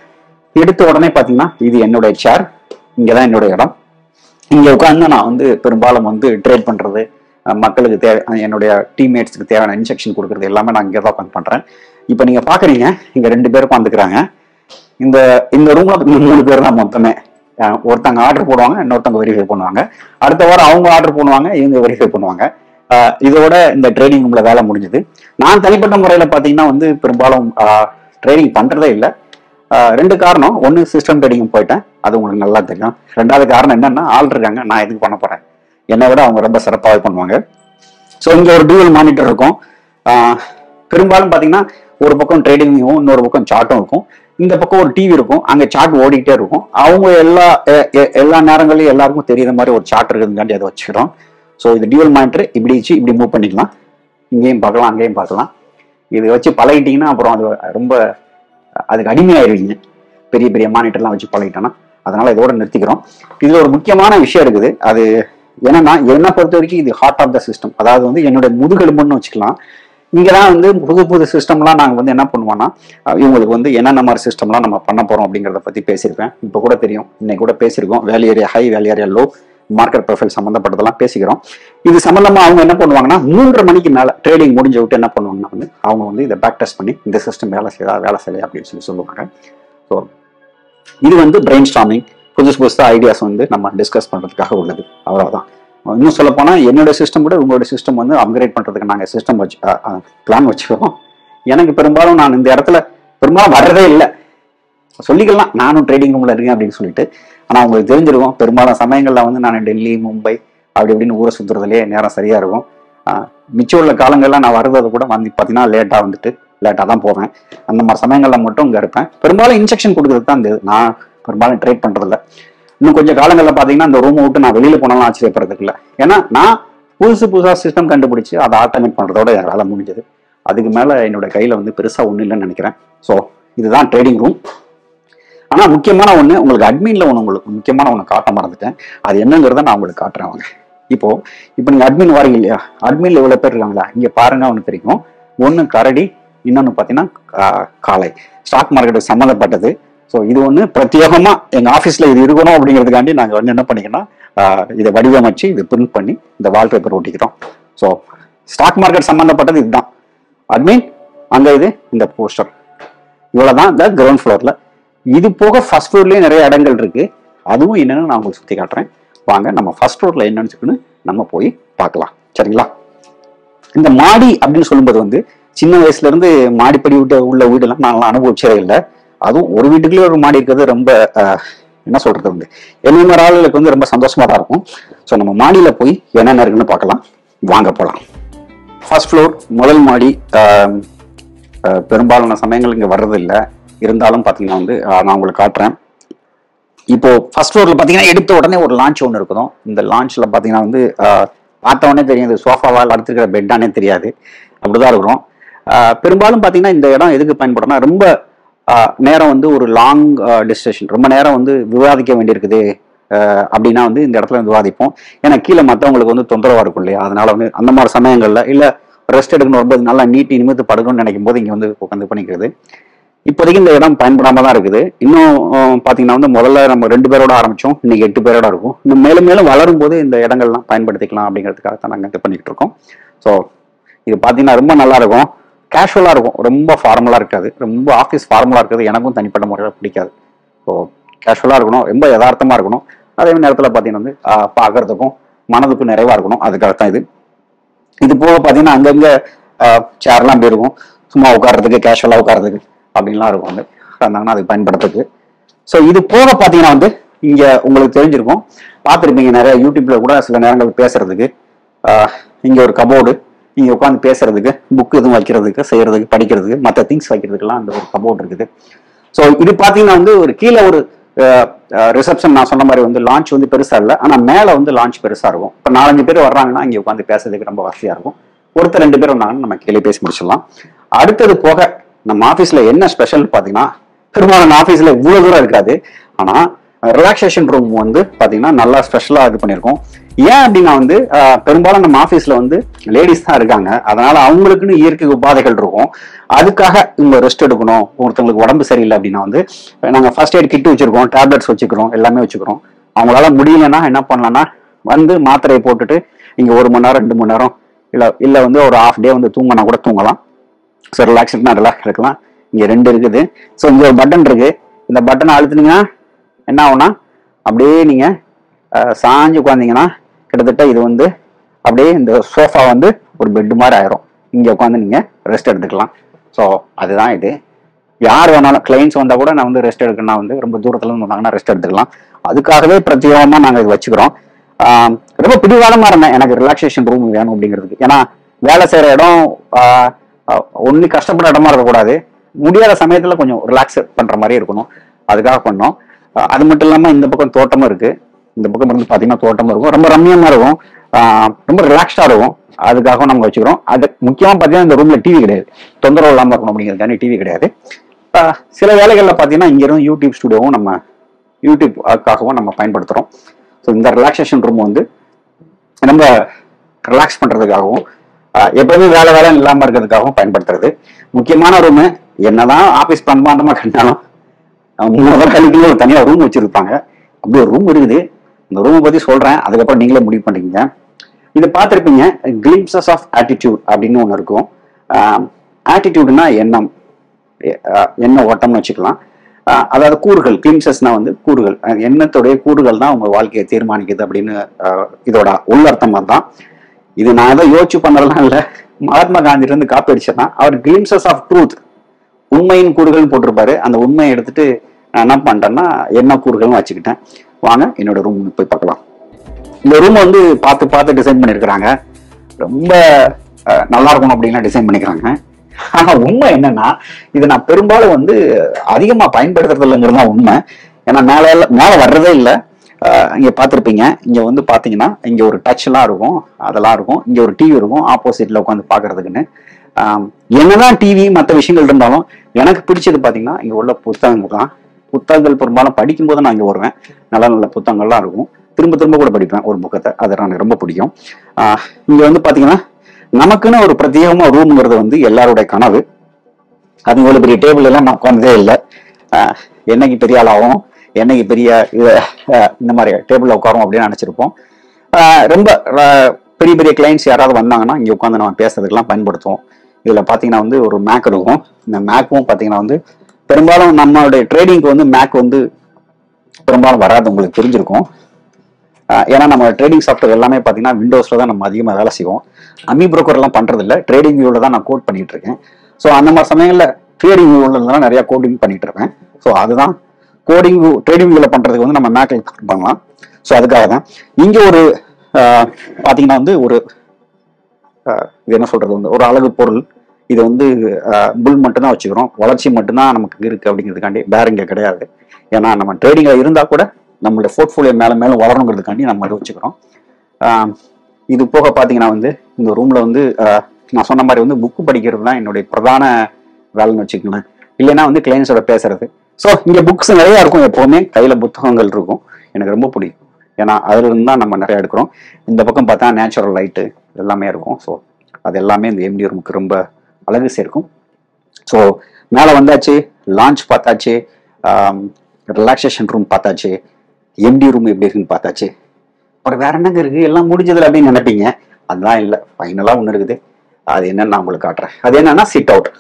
எடுத்த உடனே பார்த்தீங்கன்னா இது என்னுடைய சேர் இங்கே தான் என்னுடைய இடம் இங்கே உட்காந்து நான் வந்து பெரும்பாலும் வந்து ட்ரேட் பண்ணுறது மக்களுக்கு தேவை அஹ் என்னுடைய டீம்மேட்ஸ்க்கு தேவையான இன்ஸ்ட்ரக்ஷன் கொடுக்குறது எல்லாமே நான் இங்கே தான் உட்காந்து பண்ணுறேன் இப்போ நீங்கள் பார்க்குறீங்க இங்கே ரெண்டு பேர் உட்காந்துக்கிறாங்க இந்த இந்த ரூம்ல மூணு பேர் தான் மொத்தமே அஹ் ஒருத்தங்க ஆர்டர் போடுவாங்க இன்னொருத்தங்க வெரிஃபை பண்ணுவாங்க அடுத்த வாரம் அவங்க ஆர்டர் பண்ணுவாங்க இவங்க வெரிஃபை பண்ணுவாங்க அஹ் இதோட இந்த ட்ரைனிங் ரூம்ல வேலை முடிஞ்சது நான் தனிப்பட்ட முறையில் பார்த்தீங்கன்னா வந்து பெரும்பாலும் ட்ரைனிங் பண்றதே இல்லை ஆஹ் ரெண்டு காரணம் ஒன்று சிஸ்டம் ட்ரேடிங் போயிட்டேன் அது உங்களுக்கு நல்லா தெரியும் ரெண்டாவது காரணம் என்னன்னா ஆள் இருக்காங்க நான் எதுக்கு பண்ண போறேன் என்னை விட அவங்க ரொம்ப சிறப்பாகவே பண்ணுவாங்க ஸோ இங்கே ஒரு டூவல் மானிட்டர் இருக்கும் ஆஹ் பெரும்பாலும் பார்த்தீங்கன்னா ஒரு பக்கம் ட்ரேடிங்கும் இன்னொரு பக்கம் சார்ட்டும் இருக்கும் இந்த பக்கம் ஒரு டிவி இருக்கும் அங்கே சார்ட் ஓடிக்கிட்டே இருக்கும் அவங்க எல்லா எ- எ- எல்லா நேரங்களையும் எல்லாருக்கும் தெரியுற மாதிரி ஒரு சார்ட் இருக்குதுங்காண்டி அதை வச்சுக்கிறோம் ஸோ இது டியூவல் மானிட்டர் இப்படி வச்சு இப்படி மூவ் பண்ணிக்கலாம் இங்கேயும் பார்க்கலாம் அங்கேயும் பார்க்கலாம் இது வச்சு பழகிட்டீங்கன்னா அப்புறம் அது ரொம்ப அதுக்கு அடிமையாயிருவீங்க பெரிய பெரிய மானிட்டர்லாம் வச்சு பழகிட்டோன்னா அதனால இதோட நிறுத்திக்கிறோம் இதுல ஒரு முக்கியமான விஷயம் இருக்குது அது என்னன்னா என்னை பொறுத்த வரைக்கும் இது ஹார்ட் ஆஃப் த சிஸ்டம் அதாவது வந்து என்னுடைய முதுகெலும்புன்னு வச்சுக்கலாம் இங்க தான் வந்து புது புது சிஸ்டம்லாம் நாங்கள் வந்து என்ன பண்ணுவோம்னா அஹ் இவங்களுக்கு வந்து என்னென்ன மாதிரி சிஸ்டம்லாம் நம்ம பண்ண போறோம் அப்படிங்கிறத பத்தி பேசியிருப்பேன் இப்போ கூட தெரியும் இன்னைக்கு கூட பேசியிருக்கோம் value area high value area low market profile சம்மந்தப்பட்டதெல்லாம் பேசிக்கிறோம் இது சம்மந்தமா அவங்க என்ன பண்ணுவாங்கன்னா மூன்றரை மணிக்கு மேல ட்ரேடிங் முடிஞ்ச விட்டு என்ன பண்ணுவாங்கன்னா வந்து அவங்க வந்து இதை பேக் டெஸ்ட் பண்ணி இந்த சிஸ்டம் வேலை செய்யறா வேலை செய்யலையா அப்படின்னு சொல்லி சொல்லுவாங்க ஸோ இது வந்து பிரெயின் ஸ்டாமிங் புதுசு புதுசா ஐடியாஸ் வந்து நம்ம டிஸ்கஸ் பண்றதுக்காக உள்ளது அவ்வளவுதான் இன்னும் சொல்ல போனா என்னோட சிஸ்டம் விட உங்களோட சிஸ்டம் வந்து அப்கிரேட் பண்றதுக்கு நாங்க சிஸ்டம் வச்சு பிளான் வச்சுக்கிறோம் எனக்கு பெரும்பாலும் நான் இந்த இடத்துல பெரும்பாலும் வர்றதே இல்லை சொல்லிக்கலாம் நானும் ட்ரேடிங் ரூம்ல இருக்கேன் அப்படின்னு சொல்லிட்டு ஆனா உங்களுக்கு தெரிஞ்சிருக்கும் பெரும்பாலும் சமயங்கள்ல வந்து நான் டெல்லி மும்பை அப்படி இப்படின்னு ஊரை சுத்துறதுலேயே நேரம் சரியா இருக்கும் ஆஹ் மிச்சம் உள்ள காலங்கள்லாம் நான் வர்றது கூட வந்து பார்த்தீங்கன்னா லேட்டா வந்துட்டு லேட்டா தான் போவேன் அந்த மாதிரி சமயங்கள்ல மட்டும் இங்க இருப்பேன் பெரும்பாலும் இன்ஸ்ட்ரக்ஷன் கொடுக்கறது தான் இந்த நான் பெரும்பாலும் ட்ரேட் பண்றது இல்ல இன்னும் கொஞ்சம் காலங்களில் பார்த்தீங்கன்னா இந்த ரூமை விட்டு நான் வெளியில போனாலும் ஆச்சரியப்படுறதுக்கு இல்லை ஏன்னா நான் புதுசு புதுசா சிஸ்டம் கண்டுபிடிச்சு அதை ஆட்டோமேட் பண்றதோட என் வேலை முடிஞ்சது அதுக்கு மேல என்னோட கையில வந்து பெருசா ஒன்றும் இல்லைன்னு நினைக்கிறேன் ஸோ இதுதான் ட்ரேடிங் ரூம் ஆனா முக்கியமான ஒண்ணு உங்களுக்கு அட்மின்ல ஒண்ணு உங்களுக்கு முக்கியமான ஒண்ணு காட்ட மறந்துட்டேன் அது என்னங்கிறத நான் உங்களுக்கு காட்டுறேன் வாங்க இப்போ இப்போ நீங்க அட்மின் வரீங்க இல்லையா அட்மின்ல இவ்வளவு பேர் இருக்காங்களா இங்க பாருங்க ஒன்று தெரியும் ஒன்று கரடி இன்னொன்று பார்த்தீங்கன்னா ஆஹ், காளை ஸ்டாக் மார்க்கெட்டுக்கு சம்மந்தப்பட்டது ஸோ இது ஒன்று பிரத்யேகமாக எங்கள் ஆஃபீஸில் இது இருக்கணும் அப்படிங்கிறதுக்காண்டி நாங்கள் வந்து என்ன பண்ணிக்கணும் இதை வடிவமைச்சு இது பிரிண்ட் பண்ணி இந்த வால்பேப்பர் ஒட்டிக்கிறோம் ஸோ ஸ்டாக் மார்க்கெட் சம்மந்தப்பட்டது இதுதான் அட்மீன் அங்கே இது இந்த போஸ்டர் இவ்வளவுதான் இந்த கிரவுண்ட் ஃப்ளோர்ல இது போக ஃபர்ஸ்ட் ஃப்ளோர்லயே நிறைய இடங்கள் இருக்கு அதுவும் என்னன்னு நான் உங்களுக்கு சுத்தி காட்டுறேன் வாங்க நம்ம ஃபர்ஸ்ட் ஃப்ளோர்ல என்னன்னு இருக்குன்னு நம்ம போய் பார்க்கலாம் சரிங்களா இந்த மாடி அப்படின்னு சொல்லும்போது வந்து சின்ன வயசுல இருந்து மாடிப்படி விட்டு உள்ள வீடெல்லாம் நான் அனுபவிச்சதே இல்லை அதுவும் ஒரு வீட்டுக்குள்ளே ஒரு மாடி இருக்கிறது ரொம்ப ஆஹ், என்ன சொல்றது வந்து என்ன மாதிரி ஆளுகளுக்கு வந்து ரொம்ப சந்தோஷமா தான் இருக்கும் ஸோ நம்ம மாடியில போய் என்னென்ன இருக்குன்னு பார்க்கலாம் வாங்க போலாம் ஃபர்ஸ்ட் ஃப்ளோர் முதல் மாடி ஆஹ், ஆஹ், பெரும்பாலான சமயங்கள் இங்கே வர்றதில்லை இருந்தாலும் பார்த்தீங்கன்னா வந்து ஆஹ், நான் உங்களுக்கு காட்டுறேன் இப்போ ஃபர்ஸ்ட் ஃப்ளோர்ல பார்த்தீங்கன்னா எடுத்த உடனே ஒரு லான்ச் ஒன்று இருக்கும் இந்த லான்ச்ல பார்த்தீங்கன்னா வந்து ஆஹ், பார்த்த உடனே தெரியும் இது சோஃபாவா அடுத்துக்கிற பெட்டானே தெரியாது அப்படிதான் இருக்கிறோம் ஆஹ், பெரும்பாலும் பார்த்தீங்கன்னா இந்த இடம் எதுக்கு பயன்படும்னா ரொம்ப ஆஹ், நேரம் வந்து ஒரு லாங் டிஸ்கஷன் ரொம்ப நேரம் வந்து விவாதிக்க வேண்டியிருக்குது ஆஹ், அப்படின்னா வந்து இந்த இடத்துல வந்து விவாதிப்போம் ஏன்னா கீழே மற்றவங்களுக்கு வந்து தொந்தரவா இருக்கும் இல்லையா அதனால வந்து அந்த மாதிரி சமயங்கள்ல இல்ல ரெஸ்ட் எடுக்கணும் ரொம்ப நல்லா நீட்டி நிமித்து படுக்கணும்னு நினைக்கும் போது இங்க வந்து உட்காந்து பண்ணிக்கிறது இப்போதைக்கு இந்த இடம் பயன்படாம தான் இருக்குது இன்னும் அஹ், பாத்தீங்கன்னா வந்து முதல்ல நம்ம ரெண்டு பேரோட ஆரம்பிச்சோம் இன்னைக்கு எட்டு பேரோட இருக்கும் இன்னும் மேலும் மேலும் வளரும் போது இந்த இடங்கள்லாம் பயன்படுத்திக்கலாம் அப்படிங்கிறதுக்காக தான் நாங்கள் இது பண்ணிக்கிட்டு இருக்கோம் ஸோ இது பார்த்தீங்கன்னா ரொம்ப நல்லா இருக்கும் கேஷுவலாக இருக்கும் ரொம்ப ஃபார்மலாக இருக்காது ரொம்ப ஆஃபீஸ் ஃபார்மலாக இருக்கிறது எனக்கும் தனிப்பட்ட முறையில் பிடிக்காது ஸோ கேஷுவலாக இருக்கணும் ரொம்ப யதார்த்தமாக இருக்கணும் அதே நேரத்தில் பார்த்தீங்கன்னா வந்து ஆஹ், பார்க்கறதுக்கும் மனதுக்கும் நிறைவாக இருக்கணும் அதுக்காக தான் இது இது போக பார்த்தீங்கன்னா அங்கங்க சேர்லாம் அப்படி இருக்கும் சும்மா உட்கார்றதுக்கு கேஷுவலாக உட்கார்றதுக்கு அப்படின்லாம் இருக்கும் வந்து இருந்தாங்கன்னா அதுக்கு பயன்படுறதுக்கு ஸோ இது போக பார்த்தீங்கன்னா வந்து இங்க உங்களுக்கு தெரிஞ்சிருக்கும் பார்த்துருப்பீங்க நிறைய யூடியூப்ல கூட சில நேரங்கள் பேசுறதுக்கு ஆஹ், இங்க ஒரு கபோர்டு இங்க உட்காந்து பேசுறதுக்கு புக் எதுவும் வைக்கிறதுக்கு செய்யறதுக்கு படிக்கிறதுக்கு மற்ற திங்ஸ் வைக்கிறதுக்கெல்லாம் அந்த ஒரு கபோர்டு இருக்குது ஸோ இது பார்த்தீங்கன்னா வந்து ஒரு கீழே ஒரு ரிசப்ஷன் நான் சொன்ன மாதிரி வந்து லான்ச் வந்து பெருசா இல்லை ஆனா மேல வந்து லான்ச் பெருசா இருக்கும் இப்போ நாலஞ்சு பேர் வர்றாங்கன்னா இங்க உட்காந்து பேசுறதுக்கு ரொம்ப வசதியா இருக்கும் ஒருத்தர் ரெண்டு பேர் வந்தாங்கன்னா நம்ம கீழே பேசி முடிச்சிடலாம் அடுத்தது போக நம்ம ஆஃபீஸ்ல என்ன ஸ்பெஷல் பார்த்தீங்கன்னா பெரும்பாலான ஆஃபீஸ்ல இவ்வளவு தூரம் இருக்காது ஆனா ரிலாக்ஸேஷன் ரூம் வந்து பாத்தீங்கன்னா நல்லா ஸ்பெஷலா இது பண்ணியிருக்கோம் ஏன் அப்படின்னா வந்து ஆஹ், பெரும்பாலும் நம்ம ஆஃபீஸ்ல வந்து லேடிஸ் தான் இருக்காங்க அதனால அவங்களுக்குன்னு இயற்கை உபாதைகள் இருக்கும் அதுக்காக இவங்க ரெஸ்ட் எடுக்கணும் ஒருத்தவங்களுக்கு உடம்பு சரியில்லை அப்படின்னா வந்து நாங்க ஃபர்ஸ்ட் எய்ட் கிட் வச்சிருக்கோம் டேப்லெட்ஸ் வச்சுக்கிறோம் எல்லாமே வச்சுக்கிறோம் அவங்களால முடியலன்னா என்ன பண்ணலாம்னா வந்து மாத்திரையை போட்டுட்டு இங்க ஒரு மணி நேரம் ரெண்டு மணி நேரம் இல்ல இல்ல வந்து ஒரு ஹாஃப் டே வந்து தூங்கினா கூட தூங்கலாம் ஸோ ரிலாக்ஸ்னா ரிலாக்ஸ் இருக்கலாம் இங்க ரெண்டு இருக்குது ஸோ இங்க ஒரு பட்டன் இருக்கு இந்த பட்டனை அழுத்துனீங்கன்னா என்ன ஆகும்னா அப்படியே நீங்க அஹ், சாஞ்சு உட்காந்தீங்கன்னா கிட்டத்தட்ட இது வந்து அப்படியே இந்த சோஃபா வந்து ஒரு பெட் மாதிரி ஆயிரும் இங்க உட்காந்து நீங்க ரெஸ்ட் எடுத்துக்கலாம் ஸோ அதுதான் இது யார் வேணாலும் கிளைண்ட்ஸ் வந்தா கூட நான் வந்து ரெஸ்ட் எடுக்கணும்னா வந்து ரொம்ப தூரத்துல இருந்து வந்தாங்கன்னா ரெஸ்ட் எடுத்துக்கலாம் அதுக்காகவே பிரத்யேகமா நாங்க இது வச்சுக்கிறோம் ஆஹ் ரொம்ப பிடிவாதமா இருந்தேன் எனக்கு ரிலாக்ஸேஷன் ரூம் வேணும் அப்படிங்கிறதுக்கு ஏன்னா வேலை செய்யற இடம் ஒன்லி கஷ்டப்படுற இடமா இருக்கக்கூடாது முடியாத சமயத்துல கொஞ்சம் ரிலாக்ஸ் பண்ற மாதிரி இருக்கணும் அதுக்காக பண்ணோம் ஆஹ் அது மட்டும் இல்லாம இந்த பக்கம் தோட்டமும் இருக்கு இந்த பக்கம் இருந்து பாத்தீங்கன்னா தோட்டமும் இருக்கும் ரொம்ப ரம்மியமா இருக்கும் ஆஹ் ரொம்ப ரிலாக்ஸ்டா இருக்கும் அதுக்காக நம்ம வச்சுக்கிறோம் அது முக்கியமா பாத்தீங்கன்னா இந்த ரூம்ல டிவி கிடையாது தொந்தரவு இல்லாம இருக்கணும் அப்படிங்கிறதுக்காண்டி டிவி கிடையாது ஆஹ் சில வேலைகள்ல பாத்தீங்கன்னா இங்க இருந்து யூடியூப் ஸ்டுடியோவும் நம்ம யூடியூப்காகவும் நம்ம பயன்படுத்துறோம் ஸோ இந்த ரிலாக்ஸேஷன் ரூம் வந்து நம்ம ரிலாக்ஸ் பண்றதுக்காகவும் ஆஹ் எப்பவுமே வேலை வேலை இல்லாம இருக்கிறதுக்காகவும் பயன்படுத்துறது முக்கியமான ரூமு என்னதான் ஆபீஸ் பிரம்மாண்டமா கண்டாலும் முதல் கல்விக்குள்ள ஒரு தனியா ரூம் வச்சிருப்பாங்க அப்படி ஒரு ரூம் இருக்குது இந்த ரூமை பத்தி சொல்றேன் அதுக்கப்புறம் நீங்களே முடிவு பண்ணிக்கங்க இதை பார்த்துருப்பீங்க கிளிம்சஸ் ஆஃப் ஆட்டிடியூட் அப்படின்னு ஒன்று இருக்கும் ஆட்டிடியூட்னா எண்ணம் அஹ் எண்ண ஓட்டம்னு வச்சுக்கலாம் அஹ் அதாவது கூறுகள் கிளிம்சஸ்னா வந்து கூறுகள் அஹ் எண்ணத்துடைய கூறுகள் தான் உங்க வாழ்க்கையை தீர்மானிக்குது அப்படின்னு அஹ் இதோட உள்ளர்த்தம் தான் இது நான் ஏதோ யோசிச்சு பண்ணலாம் இல்லை மகாத்மா காந்தில இருந்து காப்பி அடிச்சேன்னா அவர் கிளிம்சஸ் ஆஃப் ட்ரூத் உண்மையின் கூறுகள்னு போட்டிருப்பாரு அந்த உண்மையை எடுத்துட்டு நான் என்ன பண்ணிட்டேன்னா என்ன கூறுகள்னு வச்சுக்கிட்டேன் வாங்க என்னோட ரூம் போய் பார்க்கலாம் இந்த ரூம் வந்து பார்த்து பார்த்து டிசைன் பண்ணியிருக்கிறாங்க ரொம்ப அஹ், நல்லா இருக்கணும் அப்படின்லாம் டிசைன் பண்ணிக்கிறாங்க ஆனா உண்மை என்னன்னா இது நான் பெரும்பாலும் வந்து அதிகமா பயன்படுத்துறது இல்லைங்கிறது தான் உண்மை ஏன்னா மேல எல்லாம்- மேல வர்றதே இல்லை இங்க பார்த்துருப்பீங்க இங்க வந்து பாத்தீங்கன்னா இங்க ஒரு டச் எல்லாம் இருக்கும் அதெல்லாம் இருக்கும் இங்க ஒரு டிவி இருக்கும் ஆப்போசிட்ல உட்காந்து பாக்குறதுக்குன்னு ஆம், என்னதான் டிவி மற்ற விஷயங்கள் இருந்தாலும் எனக்கு பிடிச்சது பாத்தீங்கன்னா இங்க உள்ள புத்தகங்கள் தான் புத்தகங்கள் பெரும்பாலும் படிக்கும்போது நான் இங்க வருவேன் நல்ல நல்ல புத்தகங்கள்லாம் இருக்கும் திரும்ப திரும்ப கூட படிப்பேன் ஒரு புக்கத்தை அது எனக்கு ரொம்ப பிடிக்கும் ஆஹ் இங்க வந்து பாத்தீங்கன்னா நமக்குன்னு ஒரு பிரத்யேகமா ரூம்ங்கிறது வந்து எல்லாருடைய கனவு அது இவ்வளவு பெரிய டேபிள் எல்லாம் நான் உட்கார்ந்ததே இல்லை ஆஹ் என்னைக்கு பெரிய ஆளாகும் என்னைக்கு பெரிய இது, ஆஹ் இந்த மாதிரி டேபிள்ல உட்காரும் அப்படின்னு நினைச்சிருப்போம் ஆஹ் ரொம்ப ஆஹ் பெரிய பெரிய கிளைண்ட்ஸ் யாராவது வந்தாங்கன்னா இங்க உட்காந்து நம்ம பேசுறதுக்கெல்லாம் பயன்படுத்துவோம் இதுல பாத்தீங்கன்னா வந்து ஒரு மேக் இருக்கும் இந்த மேக்கும் பாத்தீங்கன்னா வந்து பெரும்பாலும் நம்மளுடைய ட்ரேடிங்க்கு வந்து மேக் வந்து பெரும்பாலும் வராது உங்களுக்கு தெரிஞ்சிருக்கும் ஆஹ் ஏன்னா நம்ம ட்ரேடிங் சாஃப்ட்வேர் எல்லாமே பார்த்தீங்கன்னா விண்டோஸில் தான் நம்ம அதிகமாக வேலை செய்வோம் அமி broker எல்லாம் பண்றது இல்ல ட்ரேடிங் வியூவில் தான் நான் கோட் பண்ணிட்டு இருக்கேன் ஸோ அந்த மாதிரி சமயங்களில் ட்ரேடிங் வியூவில் தான் நிறைய கோடிங் பண்ணிட்டு இருப்பேன் ஸோ அதுதான் கோடிங் வியூ ட்ரேடிங் வியூவில் பண்றதுக்கு வந்து நம்ம மேக்கில் பண்ணலாம் ஸோ அதுக்காக தான் இங்கே ஒரு ஆஹ் பார்த்தீங்கன்னா வந்து ஒரு ஆஹ் இது என்ன சொல்றது வந்து ஒரு அழகு பொருள் இது வந்து புல் மட்டும்தான் வச்சுக்கிறோம் வளர்ச்சி மட்டும்தான் நமக்கு இருக்கு அப்படிங்கிறதுக்காண்டி வேற இங்க கிடையாது ஏன்னா நம்ம ட்ரேடிங்ல இருந்தா கூட நம்மளுடைய போர்ட்ஃபோலியோ மேல மேல வளரணுங்கிறதுக்காண்டி நம்ம அதை வச்சுக்கிறோம் ஆஹ் இது போக பாத்தீங்கன்னா வந்து இந்த ரூம்ல வந்து ஆஹ் நான் சொன்ன மாதிரி வந்து புக்கு படிக்கிறது தான் என்னுடைய பிரதான வேலைன்னு வச்சுக்கோங்களேன் இல்லைன்னா வந்து கிளைண்ட்ஸோட பேசுறது ஸோ இங்க புக்ஸ் நிறைய இருக்கும் எப்பவுமே கையில புத்தகங்கள் இருக்கும் எனக்கு ரொம்ப பிடிக்கும் ஏன்னா அதுல இருந்து தான் நம்ம நிறைய எடுக்கிறோம் இந்த பக்கம் பார்த்தா நேச்சுரல் லைட்டு எல்லாமே இருக்கும் ஸோ அது எல்லாமே இந்த எம்டி ரூமுக்கு ரொம்ப அழகு சேர்க்கும் ஸோ மேலே வந்தாச்சு லான்ச் பார்த்தாச்சு ரிலாக்ஸேஷன் ரூம் பார்த்தாச்சு எம்டி ரூம் எப்படி இருக்குன்னு பார்த்தாச்சு அப்புறம் வேற என்னங்க இருக்கு எல்லாம் முடிஞ்சதுல அப்படின்னு நினைப்பீங்க அதெல்லாம் இல்லை ஃபைனலாக ஒன்று இருக்குது அது என்னன்னு நான் உங்களுக்கு காட்டுறேன் அது என்னன்னா சிட் அவுட்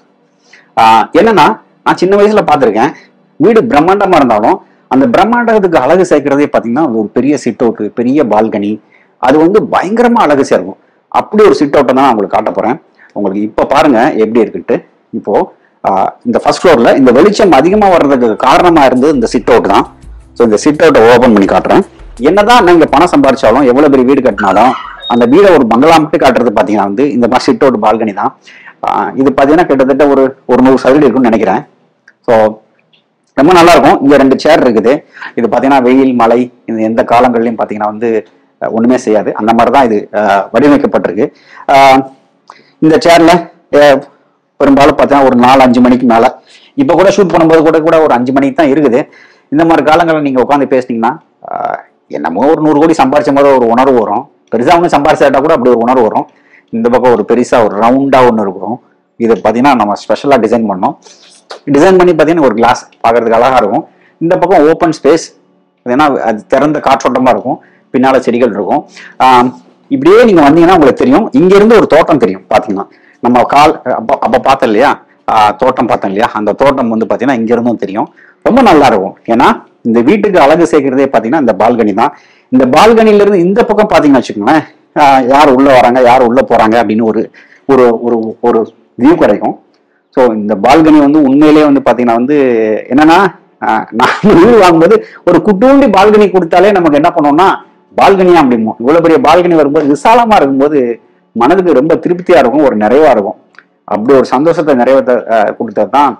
என்னன்னா நான் சின்ன வயசுல பார்த்துருக்கேன் வீடு பிரம்மாண்டமா இருந்தாலும் அந்த பிரம்மாண்டத்துக்கு அழகு சேர்க்கிறதே பார்த்தீங்கன்னா ஒரு பெரிய சிட் அவுட் பெரிய பால்கனி அது வந்து பயங்கரமா அழகு சேர்க்கும் அப்படி ஒரு சிட் அவுட்டை தான் நான் உங்களுக்கு காட்ட போறேன் உங்களுக்கு இப்போ பாருங்க எப்படி இருக்குன்ட்டு இப்போ ஆஹ், இந்த ஃபர்ஸ்ட் ஃப்ளோர்ல இந்த வெளிச்சம் அதிகமா வர்றதுக்கு காரணமா இருந்தது இந்த சிட் அவுட் தான் ஸோ இந்த சிட் அவுட்டை ஓபன் பண்ணி காட்டுறேன் என்னதான் நீங்க பணம் சம்பாரிச்சாலும் எவ்வளவு பெரிய வீடு கட்டினாலும் அந்த வீடை ஒரு பங்களா மட்டும் காட்டுறது பாத்தீங்கன்னா வந்து இந்த மாதிரி சிட் அவுட் பால்கனி தான் ஆஹ், இது பாத்தீங்கன்னா கிட்டத்தட்ட ஒரு ஒரு நூறு சதுரம் இருக்கும்னு நினைக்கிறேன் ஸோ ரொம்ப நல்லா இருக்கும் இங்க ரெண்டு சேர் இருக்குது இது பாத்தீங்கன்னா வெயில் மழை இந்த எந்த காலங்கள்லயும் பாத்தீங்கன்னா வந்து அஹ், ஒண்ணுமே செய்யாது அந்த மாதிரி தான் இது அஹ், வடிவமைக்கப்பட்டிருக்கு அஹ், இந்த சேர்ல பெரும்பாலும் பார்த்தீங்கன்னா ஒரு நாலு அஞ்சு மணிக்கு மேல இப்ப கூட ஷூட் பண்ணும்போது கூட கூட ஒரு அஞ்சு மணிக்கு தான் இருக்குது இந்த மாதிரி காலங்களில் நீங்க உட்காந்து பேசுனீங்கன்னா ஆஹ், என்னமோ ஒரு நூறு கோடி சம்பாரிச்ச மாதிரி ஒரு உணர்வு வரும் பெருசா ஒன்று சம்பாரிச்சாட்டா கூட அப்படி ஒரு உணர்வு வரும் இந்த பக்கம் ஒரு பெருசா ஒரு ரவுண்டா ஒன்று இருக்கும் இது பார்த்தீங்கன்னா நம்ம ஸ்பெஷலா டிசைன் பண்ணோம் டிசைன் பண்ணி பார்த்தீங்கன்னா ஒரு கிளாஸ் பார்க்கறதுக்கு அழகா இருக்கும் இந்த பக்கம் ஓப்பன் ஸ்பேஸ் ஏன்னா அது திறந்த காற்றோட்டமா இருக்கும் பின்னால செடிகள் இருக்கும் ஆஹ் இப்படியே நீங்க வந்தீங்கன்னா உங்களுக்கு தெரியும் இங்க இருந்து ஒரு தோட்டம் தெரியும் பாத்தீங்கன்னா நம்ம கால் அப்ப அப்ப பார்த்தோம் இல்லையா ஆஹ் தோட்டம் பார்த்தோம் இல்லையா அந்த தோட்டம் வந்து பாத்தீங்கன்னா இங்க இருந்தும் தெரியும் ரொம்ப நல்லா இருக்கும் ஏன்னா இந்த வீட்டுக்கு அழகு சேர்க்கிறதே பாத்தீங்கன்னா இந்த பால்கனி தான் இந்த பால்கனில இருந்து இந்த பக்கம் பாத்தீங்கன்னா வச்சுக்கோங்களேன் ஆஹ் யார் உள்ள வராங்க யார் உள்ள போறாங்க அப்படின்னு ஒரு ஒரு ஒரு ஒரு வியூ கிடைக்கும் ஸோ இந்த பால்கனி வந்து உண்மையிலேயே வந்து பாத்தீங்கன்னா வந்து என்னன்னா ஆஹ் நான் வீடு வாங்கும்போது ஒரு குட்டூண்டி பால்கனி கொடுத்தாலே நமக்கு என்ன பண்ணோம்னா பால்கனியா அப்படிமோ இவ்வளவு பெரிய பால்கனி வரும்போது விசாலமா இருக்கும்போது மனதுக்கு ரொம்ப திருப்தியா இருக்கும் ஒரு நிறைவா இருக்கும் அப்படி ஒரு சந்தோஷத்தை நிறைவேற்ற கொடுத்தது தான்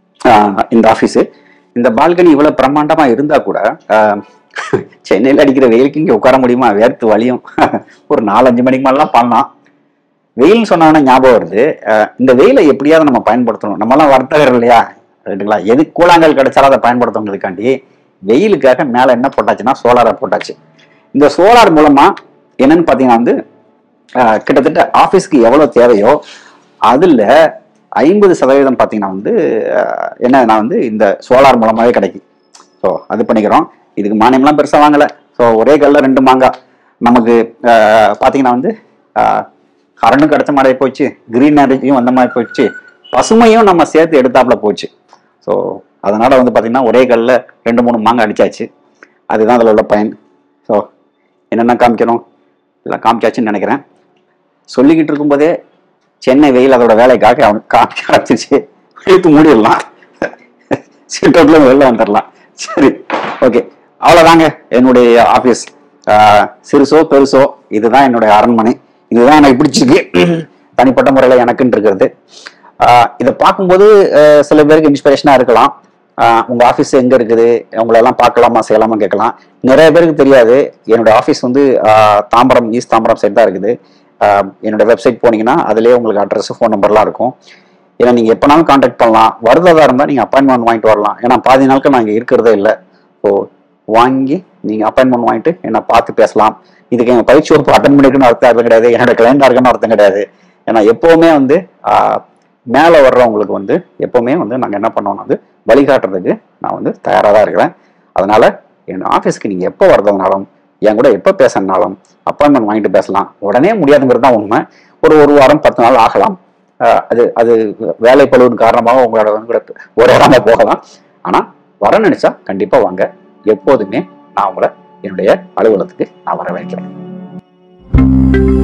இந்த ஆஃபீஸு இந்த பால்கனி இவ்வளவு பிரம்மாண்டமா இருந்தா கூட ஆஹ் சென்னையில அடிக்கிற வெயிலுக்கு இங்க உட்கார முடியுமா வேர்த்து வலியும் ஒரு நாலஞ்சு மணிக்கு மேலாம் பண்ணலாம் வெயில் சொன்னாங்கன்னா ஞாபகம் வருது அஹ் இந்த வெயிலை எப்படியாவது நம்ம பயன்படுத்தணும் நம்மலாம் வர்த்தகர் இல்லையா ரைட்டுங்களா எது கூழாங்கல் கிடைச்சாலும் அதை பயன்படுத்துறதுக்காண்டி வெயிலுக்காக மேல என்ன போட்டாச்சுன்னா சோலாரை போட்டாச்சு இந்த சோலார் மூலமா என்னன்னு பாத்தீங்கன்னா வந்து அஹ் கிட்டத்தட்ட ஆபீஸ்க்கு எவ்வளவு தேவையோ அதுல ஐம்பது சதவீதம் பாத்தீங்கன்னா வந்து அஹ் என்னன்னா வந்து இந்த சோலார் மூலமாவே கிடைக்கும் ஸோ அது பண்ணிக்கிறோம் இதுக்கு மானியம்லாம் பெருசா வாங்கல ஸோ ஒரே கல்ல ரெண்டு மாங்காய் நமக்கு அஹ், பாத்தீங்கன்னா வந்து கரண்டும் கிடைச்ச மாதிரி போச்சு கிரீன் எனர்ஜியும் வந்த மாதிரி போச்சு பசுமையும் நம்ம சேர்த்து எடுத்தாப்புல போச்சு ஸோ அதனால வந்து பாத்தீங்கன்னா ஒரே கல்ல ரெண்டு மூணு மாங்காய் அடிச்சாச்சு அதுதான் அதில் உள்ள பயன் ஸோ என்னென்ன காமிக்கணும் எல்லாம் காமிச்சாச்சுன்னு நினைக்கிறேன் சொல்லிக்கிட்டு இருக்கும்போதே சென்னை வெயில் அதோட வேலைக்காக அவனுக்கு காமிக்க ஆரம்பிச்சிச்சு இழுத்து மூடிடலாம் சீட்டோட்ல வெளில வந்துடலாம் சரி ஓகே அவ்வளோதாங்க என்னுடைய ஆஃபீஸ் சிறுசோ பெருசோ இதுதான் என்னுடைய அரண்மனை இதுதான் எனக்கு பிடிச்சிருக்கு தனிப்பட்ட முறையில் எனக்குன்னு இருக்கிறது ஆஹ் இதை பார்க்கும்போது ஆஹ் சில பேருக்கு இன்ஸ்பிரேஷனாக இருக்கலாம் ஆஹ் உங்க ஆஃபீஸ் எங்க இருக்குது உங்களெல்லாம் பார்க்கலாமா செய்யலாமா கேட்கலாம் நிறைய பேருக்கு தெரியாது என்னுடைய ஆஃபீஸ் வந்து ஆஹ் தாம்பரம் ஈஸ்ட் தாம்பரம் சைட் தான் இருக்குது ஆஹ் என்னோட வெப்சைட் போனீங்கன்னா அதுலேயே உங்களுக்கு அட்ரஸ் ஃபோன் நம்பர்லாம் இருக்கும் ஏன்னா நீங்க எப்பனாலும் காண்டாக்ட் பண்ணலாம் வருதா இருந்தால் நீங்க அப்பாயின்மெண்ட் வாங்கிட்டு வரலாம் ஏன்னா பாதி நாட்கள் நான் இங்கே இருக்கிறதே இல்லை ஸோ வாங்கி நீங்க அப்பாயின்மெண்ட் வாங்கிட்டு என்ன பார்த்து பேசலாம் இதுக்கு எங்க பயிற்சி வகுப்பு அட்டன் பண்ணிருக்குன்னு அர்த்தம் அர்த்தம் கிடையாது என்னோட கிளைண்டா இருக்குன்னு அர்த்தம் கிடையாது ஏன்னா எப்பவுமே வந்து ஆஹ், மேலே வர்றவங்களுக்கு வந்து எப்பவுமே வந்து நாங்கள் என்ன பண்ணோம்னா வந்து வழிகாட்டுறதுக்கு நான் வந்து தயாராக தான் இருக்கிறேன் அதனால என் ஆஃபீஸ்க்கு நீங்கள் எப்போ வர்றதுனாலும் என் கூட எப்போ பேசினாலும் அப்பாயின்மெண்ட் வாங்கிட்டு பேசலாம் உடனே முடியாதுங்கிறது தான் உண்மை ஒரு ஒரு வாரம் பத்து நாள் ஆகலாம் ஆஹ், அது அது வேலை பழுவின் காரணமாக உங்களோட வந்து கூட உரையாடாம போகலாம் ஆனால் வர நினைச்சா கண்டிப்பாக வாங்க எப்போதுமே நான் உங்களை என்னுடைய அலுவலகத்துக்கு நான் வர வைக்கிறேன்